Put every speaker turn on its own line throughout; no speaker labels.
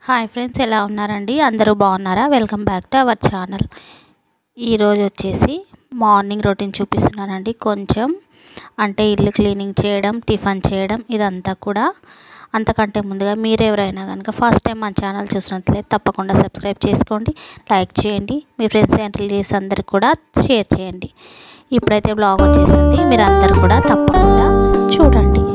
hi friends ఎలా ఉన్నారండి అందరూ బాగున్నారా welcome back to our channel ఈరోజు వచ్చేసి మార్నింగ్ రొటీన్ చూపిస్తున్నానండి కొంచెం అంటే ఇల్లు క్లీనింగ్ చేయడం టిఫిన్ చేయడం ఇదంతా కూడా అంతకంటే ముందుగా మీరు ఎవరైనా కనుక ఫస్ట్ టైం మన ఛానల్ చూసినట్లయితే తప్పకుండా సబ్స్క్రైబ్ చేసుకోండి లైక్ చేయండి మీ ఫ్రెండ్స్ అండ్ రిలేటివ్స్ అందరికి కూడా షేర్ చేయండి ఇప్పుడైతే బ్లాగ్ వచ్చేసింది మీరు అందరు కూడా తప్పకుండా చూడండి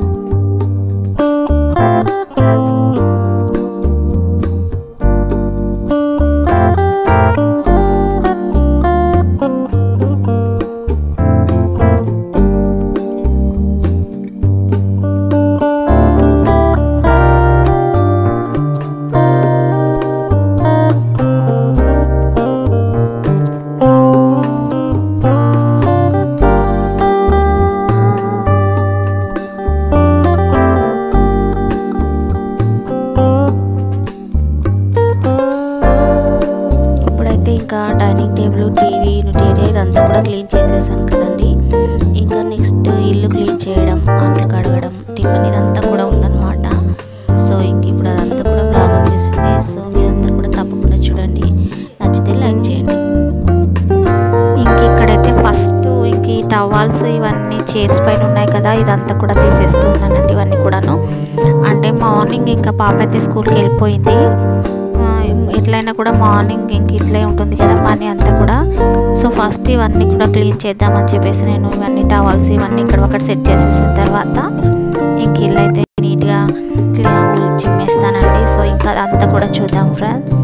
ఇప్పుడైతే ఇంకా డైనింగ్ టేబుల్ టీవీ యూనిటేరియా ఇదంతా కూడా క్లీన్ చేసేసాను కదండి ఇంకా నెక్స్ట్ ఇల్లు క్లీన్ చేయడం అంట్లు కడగడం టిఫిన్ ఇదంతా కూడా ఉందన్నమాట సో ఇంక ఇప్పుడు అదంతా కూడా బ్లాగ్ వచ్చేసింది సో మీరందరూ కూడా తప్పకుండా చూడండి నచ్చితే లైక్ చేయండి ఇంక ఇక్కడైతే ఫస్ట్ ఇంక ఈ టవాల్స్ ఇవన్నీ చైర్స్ పైన ఉన్నాయి కదా ఇదంతా కూడా తీసేస్తూ ఉన్నానండి ఇవన్నీ కూడాను అంటే మార్నింగ్ ఇంకా పాప అయితే స్కూల్కి వెళ్ళిపోయింది ఆ, ఎట్లయినా కూడా మార్నింగ్ ఇంక ఇట్లే ఉంటుంది కదా పని అంతా కూడా సో ఫస్ట్ ఇవన్నీ కూడా క్లీన్ చేద్దామని చెప్పేసి నేను ఇవన్నీ టవల్స్ ఇవన్నీ ఇక్కడ ఒకటి సెట్ చేసేసిన తర్వాత ఇంక ఇల్లు అయితే నీట్గా క్లీన్ చిమ్మేస్తానండి సో ఇంకా అదంతా కూడా చూద్దాం ఫ్రెండ్స్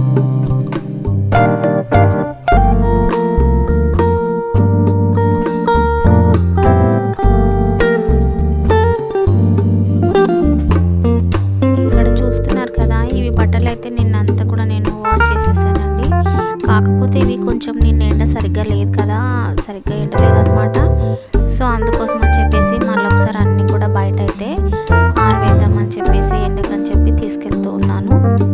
ఇక్కడ చూస్తున్నారు కదా ఇవి బట్టలు అయితే నిన్నంతా కూడా నేను వాష్ చేసేసానండి కాకపోతే ఇవి కొంచెం నిన్న ఎండ సరిగ్గా లేదు కదా సరిగ్గా ఎండ లేదనమాట సో అందుకోసం అని చెప్పేసి మళ్ళీ ఒకసారి అన్నీ కూడా బయట అయితే ఆరవేద్దామని చెప్పేసి ఎండకని చెప్పి తీసుకెళ్తూ ఉన్నాను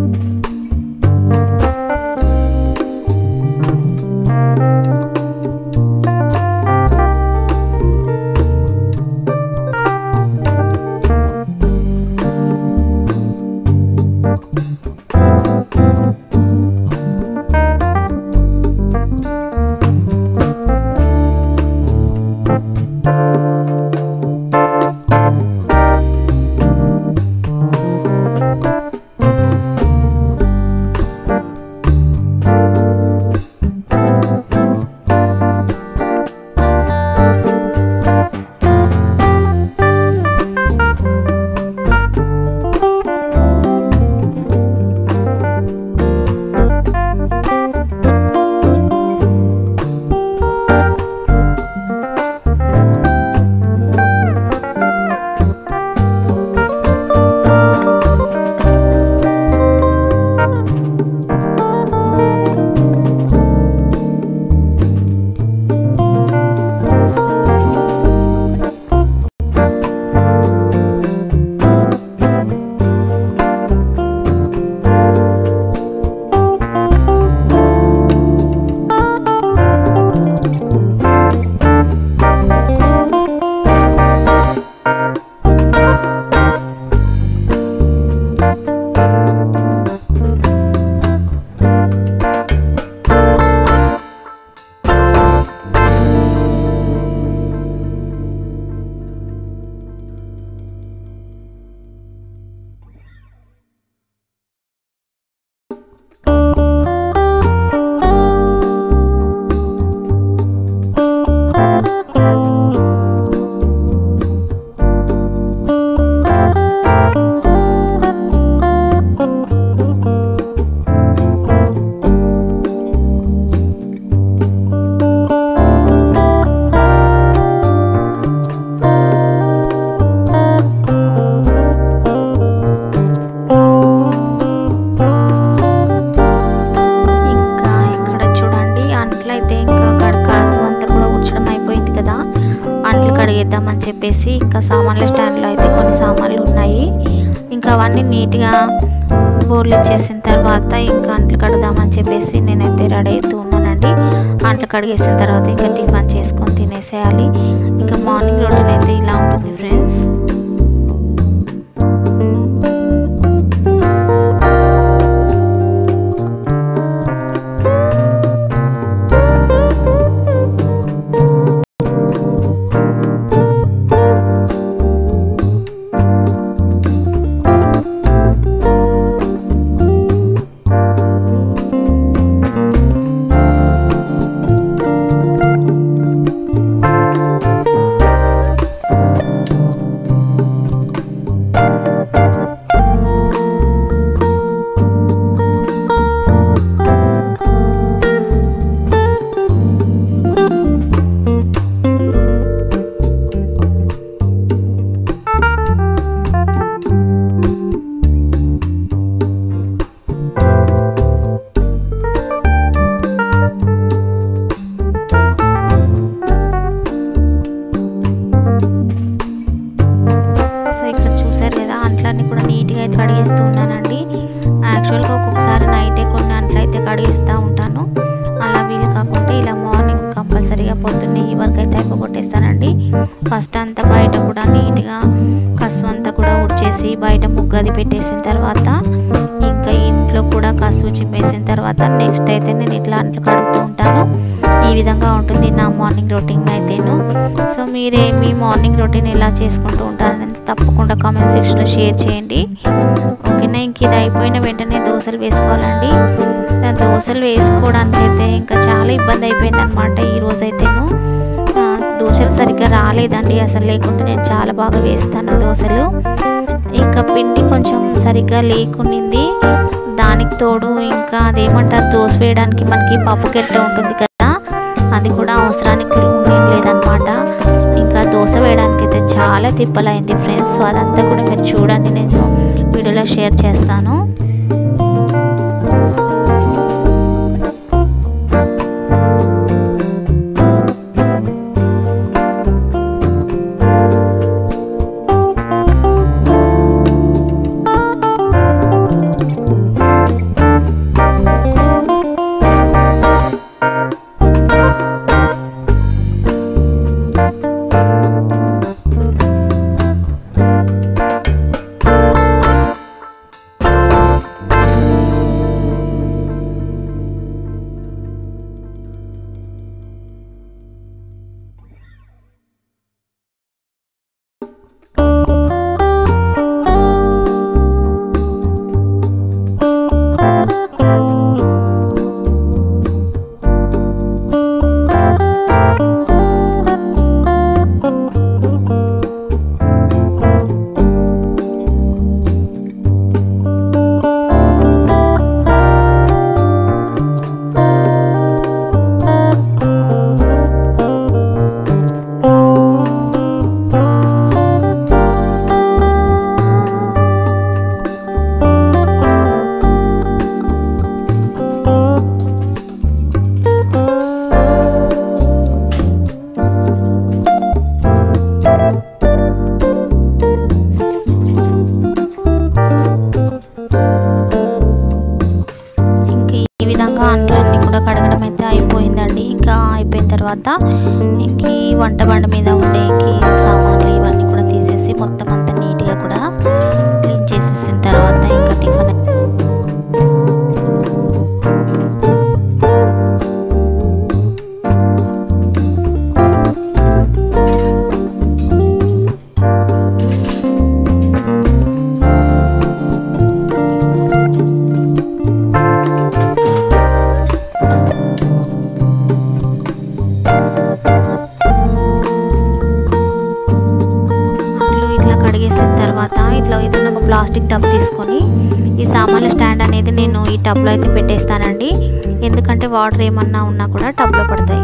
ఇంకా ఇక్కడ చూడండి అంట్లు అయితే ఇంకా కడకాల్సి అంతా కూడా ఉడ్చడం అయిపోయింది కదా అంట్లు కడిగేద్దామని చెప్పేసి ఇంకా సామాన్ల స్టాండ్లో అయితే కొన్ని సామాన్లు ఉన్నాయి ఇంకా అవన్నీ నీట్గా బోర్లు ఇచ్చేసిన తర్వాత ఇంకా అంట్లు కడదామని చెప్పేసి నేనైతే రెడీ అవుతూ ఉన్నానండి అంట్లు కడిగేసిన తర్వాత ఇంకా టిఫిన్ చేసుకొని తినేసేయాలి ఇంకా మార్నింగ్ రొటీన్ అయితే ఇలా ఉంటుంది ఫ్రెండ్స్ యాక్చువల్గా ఒక్కొక్కసారి నైటే కొన్ని అంట్లయితే కడిగిస్తూ ఉంటాను అలా వీలు కాకుంటే ఇలా మార్నింగ్ కంపల్సరీగా పొద్దున్నే ఈ వర్క్ అయితే అయిపోగొట్టేస్తానండి ఫస్ట్ అంతా బయట కూడా నీట్గా కసు అంతా కూడా ఉడ్చేసి బయట ముగ్గది పెట్టేసిన తర్వాత ఇంకా ఇంట్లో కూడా కసు చిమ్మేసిన తర్వాత నెక్స్ట్ అయితే నేను ఇట్లా అంట్లు కడుగుతూ ఉంటాను ఈ విధంగా ఉంటుంది నా మార్నింగ్ రొటీన్ అయితేను సో మీరే మీ మార్నింగ్ రొటీన్ ఎలా చేసుకుంటూ ఉంటారనేది తప్పకుండా కామెంట్ సెక్షన్లో షేర్ చేయండి ఓకేనా ఇంక ఇది అయిపోయిన వెంటనే దోశలు వేసుకోవాలండి ఆ దోశలు వేసుకోవడానికి అయితే ఇంకా చాలా ఇబ్బంది అయిపోయింది అనమాట ఈ రోజు అయితేను ఆ, దోశలు సరిగ్గా రాలేదండి అసలు లేకుంటే నేను చాలా బాగా వేస్తాను దోశలు ఇంకా పిండి కొంచెం సరిగ్గా లేకుండింది దానికి తోడు ఇంకా అదేమంటారు దోశ వేయడానికి మనకి పప్పు కెట్ట ఉంటుంది కదా అది కూడా అవసరానికి లేదనమాట ఇంకా దోశ వేయడానికి అయితే చాలా తిప్పలైంది ఫ్రెండ్స్ సో అదంతా కూడా మీరు చూడండి నేను వీడియోలో షేర్ చేస్తాను ఇంకా ఈ విధంగా అంట్లన్నీ కూడా కడగడం అయితే అయిపోయిందండి ఇంకా అయిపోయిన తర్వాత ఇంక ఈ వంట బండ మీద ఉండే ఇంక ఈ సామాన్లు ఇవన్నీ కూడా తీసేసి మొత్తం అంతా నీట్గా కూడా క్లీన్ చేసేసిన తర్వాత ఇంకా టిఫిన్ అంట్లు ఇట్లా కడిగేసిన తర్వాత ఇట్లా ఏదైనా ఒక ప్లాస్టిక్ టబ్ తీసుకొని ఈ సామాన్ల స్టాండ్ అనేది నేను ఈ టబ్లో అయితే పెట్టేస్తానండి ఎందుకంటే వాటర్ ఏమన్నా ఉన్నా కూడా టబ్లో పడతాయి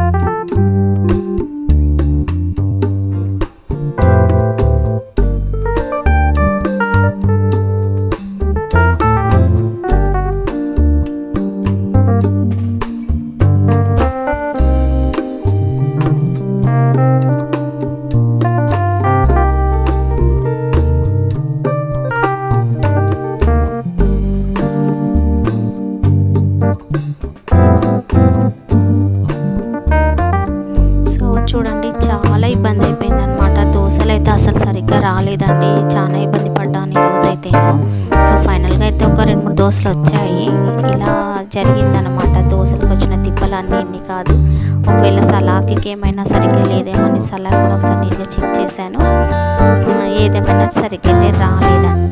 సో చూడండి చాలా ఇబ్బంది అయిపోయింది అనమాట దోశలు అయితే అసలు సరిగ్గా రాలేదండి చాలా ఇబ్బంది పడ్డాను ఈ రోజు అయితే సో ఫైనల్గా అయితే ఒక రెండు మూడు దోశలు వచ్చాయి ఇలా జరిగిందనమాట దోశలకు వచ్చిన తిప్పలు అన్నీ ఇన్ని కాదు ఒకవేళ సలాకి ఏమైనా సరిగ్గా లేదేమో అని సలా కూడా ఒకసారి నీట్గా చెక్ చేశాను ఆ, ఏదేమైనా సరిగ్గా అయితే రాలేదండి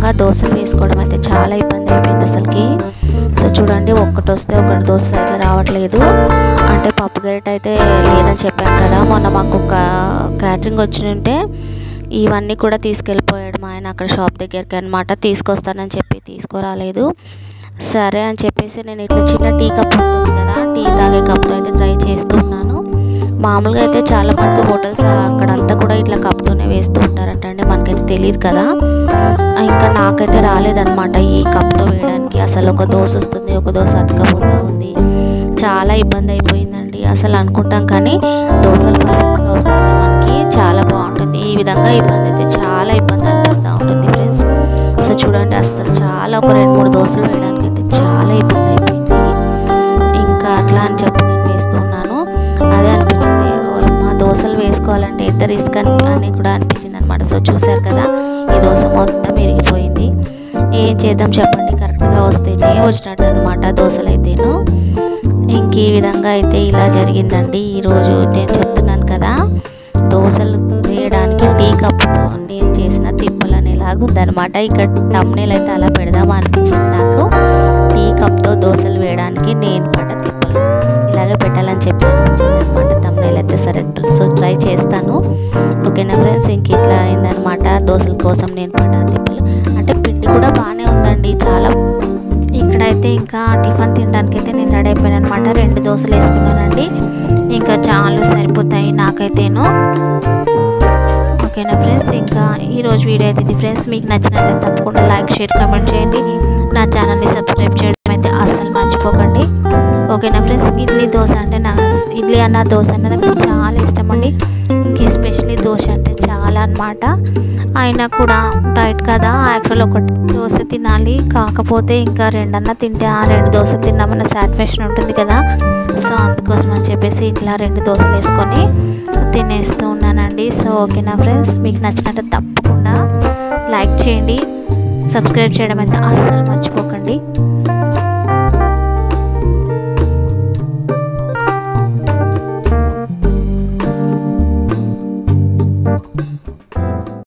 విధంగా దోశలు వేసుకోవడం అయితే చాలా ఇబ్బంది అయిపోయింది అసలుకి సో చూడండి ఒక్కటి వస్తే ఒకటి దోశ అయితే రావట్లేదు అంటే పప్పు గరిట అయితే లేదని చెప్పాను కదా మొన్న మాకు ఒక క్యాటరింగ్ వచ్చి ఉంటే ఇవన్నీ కూడా తీసుకెళ్ళిపోయాడు మా ఆయన అక్కడ షాప్ దగ్గరికి అనమాట తీసుకొస్తానని చెప్పి తీసుకురాలేదు సరే అని చెప్పేసి నేను ఇట్లా చిన్న టీ కప్ ఉంటుంది కదా టీ తాగే కప్తో అయితే ట్రై చేస్తున్నాను మామూలుగా అయితే చాలా మటుకు హోటల్స్ అక్కడంతా కూడా ఇట్లా కప్తోనే వేస్తూ ఉంటారంటండి మనకైతే తెలియదు కదా ఇంకా నాకైతే రాలేదన్నమాట ఈ కప్తో వేయడానికి అసలు ఒక దోశ వస్తుంది ఒక దోశ అతకపోతూ ఉంది చాలా ఇబ్బంది అయిపోయిందండి అసలు అనుకుంటాం కానీ దోశలు పర్ఫెక్ట్గా వస్తుంది మనకి చాలా బాగుంటుంది ఈ విధంగా ఇబ్బంది అయితే చాలా ఇబ్బంది అనిపిస్తూ ఉంటుంది ఫ్రెండ్స్ సో చూడండి అసలు చాలా ఒక రెండు మూడు దోశలు వేయడానికి అయితే చాలా ఇబ్బంది అయిపోయింది ఇంకా అట్లా అని చెప్పి నేను వేస్తున్నాను అదే అనిపించింది ఓ అమ్మ దోశలు వేసుకోవాలంటే ఎంత రిస్క్ అని అని కూడా అనిపించింది అనమాట సో చూసారు కదా ఈ దోశ మొత్తం ఇరిగిపోయింది ఏం చేద్దాం చెప్పండి కరెక్ట్గా వస్తేనే వచ్చినట్టు అనమాట దోశలు అయితేను ఇంక ఈ విధంగా అయితే ఇలా జరిగిందండి ఈరోజు నేను చెప్తున్నాను కదా దోశలు వేయడానికి టీ కప్పుతో నేను చేసిన తిప్పలు అనేలాగా ఉందన్నమాట ఇక్కడ టమ్నేల్ అయితే అలా పెడదామా అనిపించింది నాకు టీ కప్తో దోశలు వేయడానికి నేను పడ్డ తిప్పలు ఇలాగే పెట్టాలని చెప్పి అనిపించింది అనమాట తమ్నేల్ అయితే సరే సో ట్రై చేస్తాను ఓకేనా ఫ్రెండ్స్ ఇంక ఇట్లా అయిందనమాట దోశల కోసం నేను పడ్డ తిప్పలు అంటే పిండి కూడా బాగానే ఉందండి చాలా ఇక్కడైతే ఇంకా టిఫిన్ తినడానికి అయితే నేను రెడీ అయిపోయాను అనమాట రెండు దోశలు వేసుకున్నానండి ఇంకా చాలు సరిపోతాయి నాకైతేను ఓకేనా ఫ్రెండ్స్ ఇంకా ఈరోజు వీడియో అయితే ఇది ఫ్రెండ్స్ మీకు నచ్చినట్లయితే తప్పకుండా లైక్ షేర్ కామెంట్ చేయండి నా ఛానల్ని సబ్స్క్రైబ్ చేయడం అయితే అస్సలు మర్చిపోకండి ఓకేనా ఫ్రెండ్స్ ఇడ్లీ దోశ అంటే నాకు ఇడ్లీ అన్న దోశ అన్న నాకు చాలా ఇష్టం అండి ఇంక ఎస్పెషలీ దోశ అంటే చాలా అనమాట అయినా కూడా డైట్ కదా యాక్చువల్ ఒకటి దోశ తినాలి కాకపోతే ఇంకా రెండన్నా తింటే ఆ రెండు దోశలు తిన్నామన్న సాటిస్ఫాక్షన్ ఉంటుంది కదా సో అందుకోసం అని చెప్పేసి ఇట్లా రెండు దోశలు వేసుకొని తినేస్తూ ఉన్నానండి సో ఓకేనా ఫ్రెండ్స్ మీకు నచ్చినట్టు తప్పకుండా లైక్ చేయండి సబ్స్క్రైబ్ చేయడం అయితే అస్సలు మర్చిపోకండి